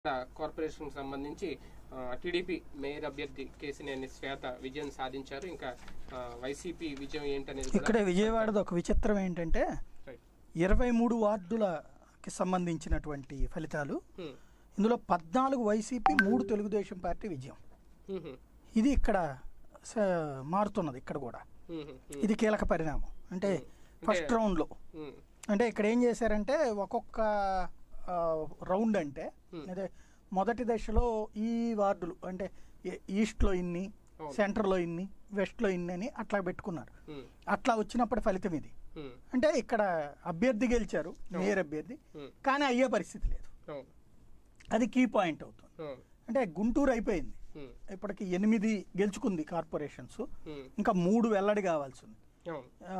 Corporation సంబంధించి TDP mayor అభ్యర్థి కేసినేని శ్వేత విజయం సాధించారు ఇంకా ఆ, వైసీపీ విజయం ఏంటనేది కూడా- ఇక్కడే విజయవాడది ఒక విచిత్రం ఏంటంటే రైట్. ఇరవై మూడు వార్డులకి సంబంధించినటువంటి ఫలితాలు హ్మ్. ఇందులో పద్నాలుగు వైసీపీ మూడు తెలుగుదేశం పార్టీ విజయం హ్మ్, హ్మ్, ఇది ఇక్కడ స- మారుతున్నది ఇక్కడ కూడా హ్మ్, హ్మ్, హ్మ్, ఇది కీలక పరిణామం అంటే ఫస్ట్ అంటే- రౌండ్లో హ్మ్, అంటే ఇక్కడ ఏం చేశారంటే ఒక్కొక్క ఆ, రౌండ్ అంటే Hmm. అదే మొదటి దశలో ఈ వార్డులు అంటే ఈ- ఈస్ట్లో ఇన్ని అవును. సెంటర్లో ఇన్ని వెస్ట్లో ఇన్ని అని అట్లా పెట్టుకున్నారు హ్మ్, అట్లా వచ్చినప్పుడు ఫలితం ఇది హ్మ్, అంటే ఇక్కడ అభ్యర్థి గెలిచారు మేయర్ అభ్యర్థి హ్మ్. కానీ అయ్యే పరిస్థితి లేదు అవును, అది కీ పాయింట్ అవుతుంది అవును, అంటే గుంటూరు అయిపోయింది హ్మ్, ఇప్పటికి ఎనిమిది గెలుచుకుంది కార్పొరేషన్స్ హ్మ్, ఇంకా మూడు వెల్లడి కావాల్సి ఉంది అవును, ఆ,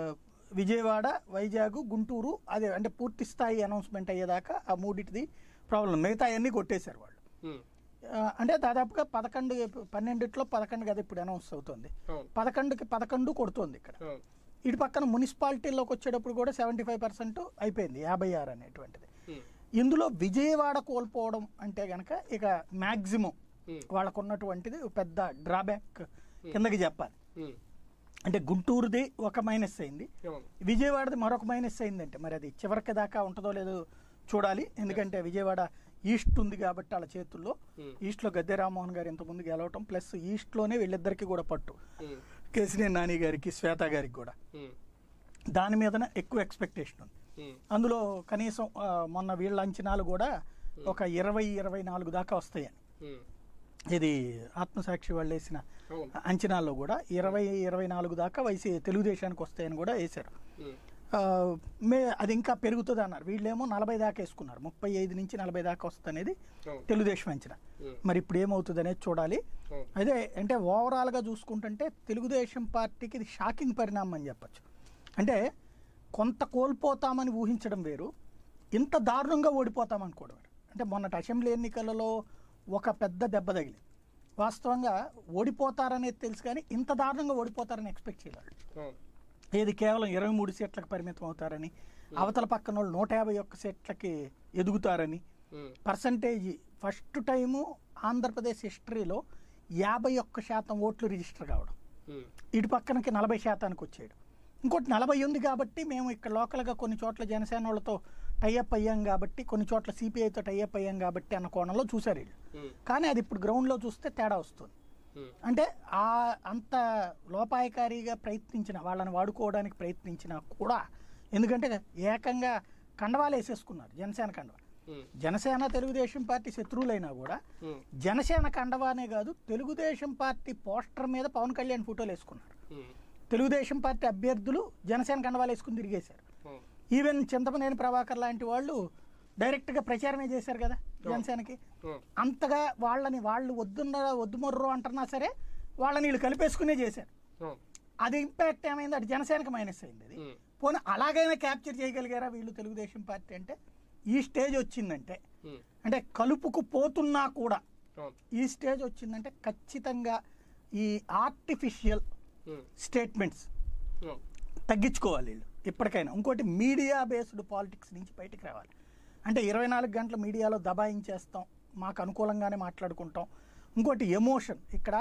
విజయవాడ వైజాగ్ గుంటూరు అదే అంటే పూర్తి స్థాయి అనౌన్స్మెంట్ అయ్యేదాకా ఆ మూడింటిది ప్రాబ్లం మిగతా అన్నీ కొట్టేశారు వాళ్ళు హ్మ్, ఆ, అంటే దాదాపుగా పదకొండు పన్నెండిట్లో పదకొండు కదా ఇప్పుడు అనౌన్స్ అవుతుంది అవును, పదకొండుకి పదకొండు కొడుతోంది ఇక్కడ అవును, ఇటు పక్కన మున్సిపాలిటీలోకి వచ్చేటప్పుడు కూడా సెవెంటీ ఫైవ్ పర్సెంట్ అయిపోయింది యాభై ఆరు అనేటువంటిది హ్మ్, ఇందులో విజయవాడ కోల్పోవడం అంటే గనక ఇక మ్యాక్సిమం హ్మ్, వాళ్ళకు ఉన్నటువంటిది పెద్ద డ్రాబ్యాక్ కిందకి చెప్పాలి హ్మ్, అంటే గుంటూరుది ఒక మైనస్ అయింది అవును, విజయవాడది మరొక మైనస్ అయిందంటే మరి అది చివరికి దాకా ఉంటుందో లేదో చూడాలి ఎందుకంటే విజయవాడ ఈస్ట్ ఉంది కాబట్టి వాళ్ళ చేతుల్లో Hmm. ఈస్ట్లో గద్దె రామ్మోహన్ గారు ఇంతకుముందు గెలవటం ప్లస్ ఈస్ట్లోనే వీళ్ళిద్దరికి కూడా పట్టు హ్మ్, కేసినేని నాని గారికి శ్వేత గారికి కూడా హ్మ్, దాని మీదన ఎక్కువ ఎక్స్పెక్టేషన్ ఉంది హ్మ్, అందులో కనీసం ఆ, మొన్న వీళ్ళ అంచనాలు కూడా ఒక ఇరవై ఇరవై నాలుగు దాకా వస్తాయని హ్మ్, ఇది ఆత్మసాక్షి వాళ్ళు వేసిన అవును, అంచనాల్లో కూడా ఇరవై ఇరవై నాలుగు దాకా వైసీ తెలుగుదేశానికి వస్తాయని కూడా వేశారు హ్మ్, ఆ, మే అది ఇంకా పెరుగుతుంది అన్నారు వీళ్ళేమో నలభై దాకా వేసుకున్నారు ముప్పై ఐదు నుంచి నలభై దాకా వస్తుంది అనేది అవును, తెలుగుదేశం అంచనా హ్మ్, మరి ఇప్పుడు ఏమవుతుంది అనేది చూడాలి అవును, అదే అంటే ఓవరాల్గా చూసుకుంటుంటే తెలుగుదేశం పార్టీకి ఇది షాకింగ్ పరిణామం అని చెప్పచ్చు అంటే కొంత కోల్పోతామని ఊహించడం వేరు ఇంత దారుణంగా ఓడిపోతాం అనుకోవడం వేరు అంటే మొన్నటి అసెంబ్లీ ఎన్నికలలో ఒక పెద్ద దెబ్బ తగిలింది వాస్తవంగా ఓడిపోతారనేది తెలుసు కానీ ఇంత దారుణంగా ఓడిపోతారని ఎక్స్పెక్ట్ చేయలేదు అవును, ఏది కేవలం ఇరవై మూడు సీట్లకు పరిమితం అవుతారని అవతల పక్కన వాళ్ళు నూట యాభై ఒక్క సీట్లకి ఎదుగుతారని హ్మ్, పర్సంటేజ్ ఫస్ట్ టైము ఆంధ్రప్రదేశ్ హిస్టరీలో యాభై ఒక్క శాతం ఓట్లు రిజిస్టర్ కావడం హ్మ్, ఇటు పక్కనకి నలభై శాతానికి వచ్చేయడం ఇంకోటి నలభై ఉంది కాబట్టి మేము ఇక్కడ లోకల్గా కొన్ని చోట్ల జనసేన వాళ్ళతో టైఅప్ అయ్యాం కాబట్టి కొన్ని చోట్ల సిపిఐతో టైఅప్ అయ్యాం కాబట్టి అన్న కోణంలో చూశారు వీళ్ళు హ్మ్, కానీ అది ఇప్పుడు గ్రౌండ్లో చూస్తే తేడా వస్తుంది హ్మ్, అంటే ఆ అంత లోపాయకారిగా ప్రయత్నించిన వాళ్ళని వాడుకోవడానికి ప్రయత్నించినా కూడా ఎందుకంటే ఏకంగా కండవాలు వేసేసుకున్నారు జనసేన కండవ హ్మ్, జనసేన తెలుగుదేశం పార్టీ శత్రువులైనా కూడా హ్మ్, జనసేన కండవానే కాదు తెలుగుదేశం పార్టీ పోస్టర్ మీద పవన్ కళ్యాణ్ ఫోటోలు వేసుకున్నారు హ్మ్, తెలుగుదేశం పార్టీ అభ్యర్థులు జనసేన కండవాలు వేసుకుని తిరిగేశారు అవును, ఈవెన్ చింతమనేని ప్రభాకర్ లాంటి వాళ్ళు డైరెక్ట్గా ప్రచారమే చేశారు కదా జనసేనకి అవును, అంతగా వాళ్ళని వాళ్ళు వద్దున్న వద్దుమర్రు అంటున్నా సరే వాళ్ళని వీళ్ళు కలిపేసుకునే చేశారు అవును, అది ఇంపాక్ట్ ఏమైంది అది జనసేనకి మైనస్ అయింది అది హ్మ్, పోనీ అలాగైనా క్యాప్చర్ చేయగలిగారా వీళ్ళు తెలుగుదేశం పార్టీ అంటే ఈ స్టేజ్ వచ్చిందంటే హ్మ్, అంటే కలుపుకు పోతున్నా కూడా అవును, ఈ స్టేజ్ వచ్చిందంటే ఖచ్చితంగా ఈ ఆర్టిఫిషియల్ హ్మ్, స్టేట్మెంట్స్ అవును, తగ్గించుకోవాలి వీళ్ళు ఇప్పటికైనా ఇంకోటి మీడియా బేస్డ్ పాలిటిక్స్ నుంచి బయటికి రావాలి అంటే ఇరవై నాలుగు గంటల మీడియాలో దబాయించేస్తాం మాకు అనుకూలంగానే మాట్లాడుకుంటాం ఇంకోటి ఎమోషన్ ఇక్కడ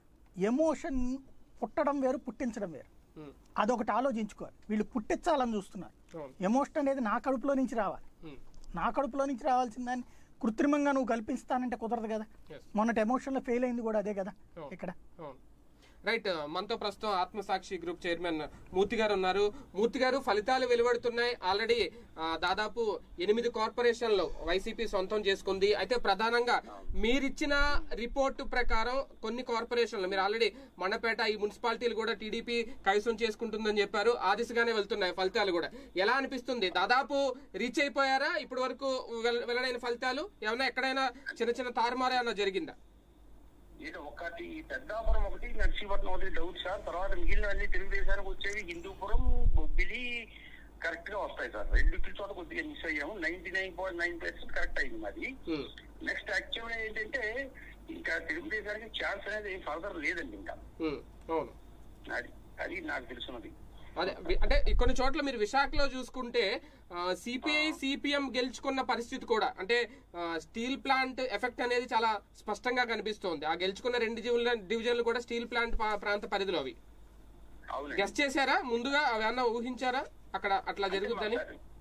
ఎమోషన్ పుట్టడం వేరు పుట్టించడం వేరు హ్మ్, అదొకటి ఆలోచించుకోవాలి వీళ్ళు పుట్టించాలని చూస్తున్నారు అవును, ఎమోషన్ అనేది నా కడుపులో నుంచి రావాలి హ్మ్, నా కడుపులో నుంచి రావాల్సిన దాన్ని కృత్రిమంగా నువ్వు కల్పిస్తానంటే కుదరదు కదా yes. మొన్నటి ఎమోషన్లో ఫెయిల్ అయింది కూడా అదే కదా అవును. ఇక్కడ అవును. రైట్ మనతో ప్రస్తుతం ఆత్మసాక్షి గ్రూప్ చైర్మన్ మూర్తి గారు ఉన్నారు మూర్తి గారు ఫలితాలు వెలువడుతున్నాయి ఆల్రెడీ ఆ, దాదాపు ఎనిమిది కార్పొరేషన్లు వైసీపీ సొంతం చేసుకుంది అయితే ప్రధానంగా మీరిచ్చిన రిపోర్టు ప్రకారం కొన్ని కార్పొరేషన్లు మీరు ఆల్రెడీ మండపేట ఈ మున్సిపాలిటీలు కూడా టీడీపీ కైసం చేసుకుంటుందని చెప్పారు ఆ దిశగానే వెళ్తున్నాయి ఫలితాలు కూడా ఎలా అనిపిస్తుంది దాదాపు రీచ్ అయిపోయారా ఇప్పటి వరకు వెల్- వెల్లడైన ఫలితాలు ఏమైనా ఎక్కడైనా చిన్న చిన్న తారుమారు ఏమైనా జరిగిందా ఇది ఒకటి పెద్దాపురం ఒకటి నర్సీపట్నం ఒకటి డౌట్ సార్ తర్వాత మిగిలినవన్నీ తెలుగుదేశానికి వచ్చేవి హిందూపురం బొబ్బిలి కరెక్ట్ గా వస్తాయి సార్ రెండింటి చోట కొద్దిగా మిస్ అయ్యాము ninety nine point nine percent correct అయింది మాది హ్మ్, నెక్స్ట్ యాక్చువల్ ఏంటంటే ఇంకా తెలుగుదేశానికి ఛాన్స్ అనేది ఫర్దర్ లేదండి ఇంకా హ్మ్, అవును అది అది నాకు తెలుసున్నది అదే వి- అంటే ఈ కొన్ని చోట్ల మీరు విశాఖలో చూసుకుంటే సిపిఐ సిపిఎం గెలుచుకున్న పరిస్థితి కూడా అంటే ఆ, స్టీల్ ప్లాంట్ ఎఫెక్ట్ అనేది చాలా స్పష్టంగా కనిపిస్తోంది ఆ గెలుచుకున్న రెండు డివిజన్ డివిజన్లు కూడా స్టీల్ ప్లాంట్ పా- ప్రాంత పరిధిలో అవి అవునండి గెస్ట్ చేశారా ముందుగా అవి ఏమన్నా ఊహించారా అక్కడ అట్లా జరుగుద్దని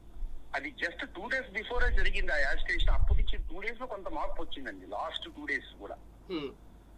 అది జస్ట్ టూ డేస్ బిఫోర్ జరిగింది ఆ యాడ్ స్టేషన్ అప్పటి నుంచి టూ డేస్ లో కొంత మార్పు వచ్చిందండి లాస్ట్ టూ డేస్ కూడా హ్మ్.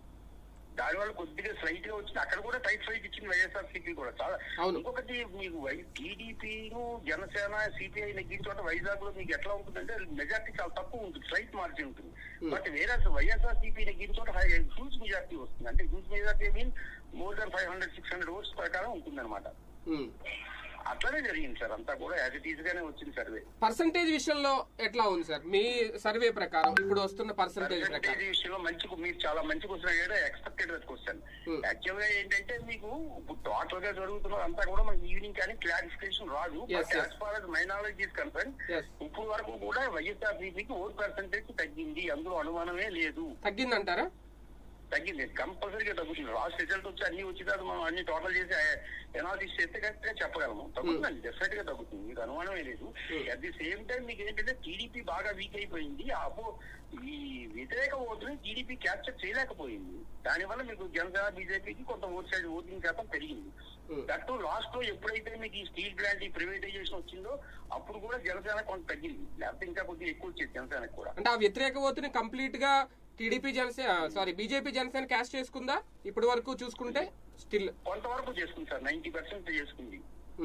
దానివల్ల కొద్దిగా స్లైట్ గా వచ్చింది అక్కడ కూడా టైట్ ఫైట్ ఇచ్చింది వైఎస్ఆర్ సిపి కూడా చాలా అవును. ఇంకొకటి మీకు టీడీపీను జనసేన సిపిఐ నెగ్గిన చోట వైజాగ్ లో మీకు ఎట్లా ఉంటుందంటే మెజార్టీ చాలా తక్కువ ఉంటుంది స్లైట్ మార్జిన్ ఉంటుంది బట్ వేరే వైఎస్ఆర్ సిపి నెగ్గిన చోట హ్యూజ్ మెజార్టీ వస్తుంది అంటే huge majority mean more than five hundred six hundred votes ప్రకారం ఉంటుంది అనమాట హ్మ్. అట్లనే జరిగింది సార్ అంతా కూడా యాజ్ ఇట్ ఈజ్ గానే వచ్చింది సర్వే పర్సంటేజ్ విషయంలో ఎట్లా ఉంది సార్ మీ సర్వే ప్రకారం ఇప్పుడు వస్తున్న పర్సంటేజ్ ప్రకారం పర్సెంటేజ్ విషయంలో మంచి మీరు చాలా మంచి క్వశ్చన్ అయ్యాడు ఎక్స్పెక్టెడ్ క్వశ్చన్ Hmm. యాక్చువల్ గా ఏంటంటే మీకు ఇప్పుడు టోటల్ గా జరుగుతున్నది అంతా కూడా మనకి ఈవినింగ్ కానీ క్లారిఫికేషన్ రాదు Yes, but yes. As far as my knowledge is concern Yes. ఇప్పుడు వరకు కూడా వైఎస్ఆర్ సిపికి ఓట్ పర్సెంటేజ్ తగ్గింది అందులో అనుమానమే లేదు తగ్గిందంటారా తగ్గింది కంపల్సరీగా తగ్గుతుంది లాస్ట్ రిజల్ట్ వచ్చి అన్ని వచ్చి తర్వాత మనం అన్ని టోటల్ చేసి ఎనాలిసిస్ చేస్తే కరెక్ట్ గా చెప్పగలము తగ్గుతుందండి డెఫినెట్ గా తగ్గుతుంది మీకు అనుమానమే లేదు అట్ ది సేమ్ టైం మీకు ఏంటంటే టీడీపీ బాగా వీక్ అయిపోయింది అపో ఈ వ్యతిరేక ఓటుని టీడీపీ క్యాప్చర్ చేయలేకపోయింది దానివల్ల మీకు జనసేన బీజేపీకి కొంత ఓట్ సైడ్ ఓటింగ్ శాతం పెరిగింది Hmm. దట్టు లాస్ట్ లో ఎప్పుడైతే మీకు ఈ స్టీల్ ప్లాంట్ ఈ ప్రైవేటైజేషన్ వచ్చిందో అప్పుడు కూడా జనసేన కొంత తగ్గింది లేకపోతే ఇంకా కొద్దిగా ఎక్కువ వచ్చేది జనసేనకు కూడా అంటే ఆ వ్యతిరేక ఓటుని కంప్లీట్ గా TDP Janasena sorry BJP Janasena cash చేసుకుందా ఇప్పటి వరకు చూసుకుంటే స్టిల్ కొంతవరకు చేసుకుంది సార్ నైన్టీ పర్సెంట్ చేసుకుంది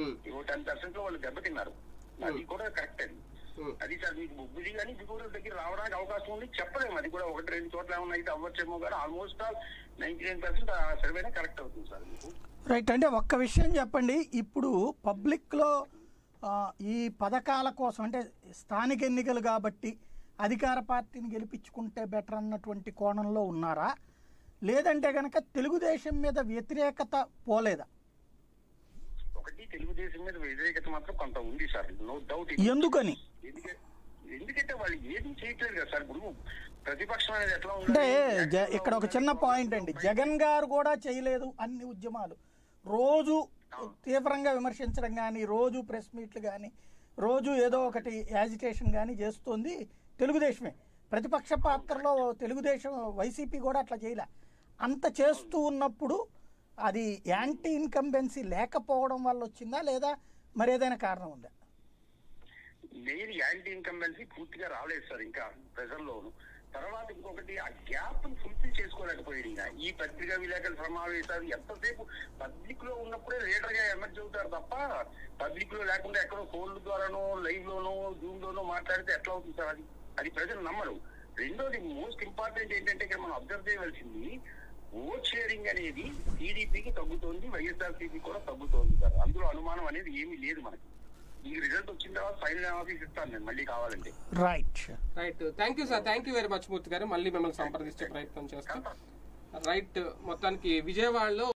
ఓ టెన్ పర్సెంట్ లో వాళ్ళు దెబ్బతిన్నారు అది కూడా కరెక్ట్ అది Hmm. అది సార్ మీకు బొబ్బిలి కానీ బిగూరు దగ్గర రావడానికి అవకాశం ఉంది చెప్పలేము అది కూడా ఒకటి రెండు చోట్ల ఏమన్నా అయితే అవ్వచ్చేమో కానీ almost all ninety nine percent ఆ సర్వేనే కరెక్ట్ అవుతుంది సార్ మీకు రైట్ అంటే ఒక్క విషయం చెప్పండి ఇప్పుడు పబ్లిక్లో ఆ, ఈ పథకాల కోసం అంటే స్థానిక ఎన్నికలు కాబట్టి అధికార పార్టీని గెలిపించుకుంటే బెటర్ అన్నటువంటి కోణంలో ఉన్నారా లేదంటే కనుక తెలుగుదేశం మీద వ్యతిరేకత పోలేదా ఒకటి తెలుగుదేశం మీద వ్యతిరేకత మాత్రం కొంత ఉంది సార్ నో డౌట్ ఎందుకని ఎందుకంటే ఎందుకంటే వాళ్ళు ఏది చేయట్లేదు కదా సార్ ఇప్పుడు ప్రతిపక్షం అనేది ఎట్లా అంటే ఉండాలి? జ- ఇక్కడ ఒక చిన్న పాయింట్ అండి జగన్ గారు కూడా చేయలేదు అన్ని ఉద్యమాలు రోజు తీవ్రంగా విమర్శించడం కానీ రోజు ప్రెస్ మీట్లు కానీ రోజు ఏదో ఒకటి యాజిటేషన్ కానీ చేస్తుంది తెలుగుదేశమే ప్రతిపక్ష పాత్రలో తెలుగుదేశం వైసీపీ కూడా అట్లా చేయలే అంత చేస్తూ ఉన్నప్పుడు అది యాంటీ ఇన్కంబెన్సీ లేకపోవడం వల్ల వచ్చిందా లేదా మరేదైనా కారణం ఉందా మెయిన్ యాంటీ ఇన్కంబెన్సీ పూర్తిగా రాలేదు సార్ ఇంకా ప్రజల్లోను తర్వాత ఇంకొకటి ఆ గ్యాప్ ఫుల్ఫిల్ చేసుకోలేకపోయాడు ఈయన ఈ పత్రికా విలేకరుల సమావేశాలు ఎంతసేపు పబ్లిక్ లో ఉన్నప్పుడే లీడర్ గా ఎమర్జ్ అవుతారు తప్ప పబ్లిక్ లో లేకుండా ఎక్కడో ఫోన్ల ద్వారానో లైవ్ లోనో జూమ్ లోనో మాట్లాడితే ఎట్లా అవుతుంది సార్ అది అది ప్రజలు నమ్మరు రెండోది మోస్ట్ ఇంపార్టెంట్ ఏంటంటే ఇక్కడ మనం అబ్జర్వ్ చేయవలసింది ఓట్ షేరింగ్ అనేది టీడీపీకి తగ్గుతోంది వైఎస్ఆర్సీపీ కూడా తగ్గుతోంది సార్ అందులో అనుమానం అనేది ఏమీ లేదు మనకి ఈ రిజల్ట్ వచ్చిన తర్వాత ఫైనల్ ఆఫీస్ ఇస్తాను నేను మళ్ళీ కావాలంటే right right thank you sir thank you very much Murthy garu మళ్ళీ మిమ్మల్ని సంప్రదించే ప్రయత్నం చేస్తాం రైట్ మొత్తానికి విజయవాడలో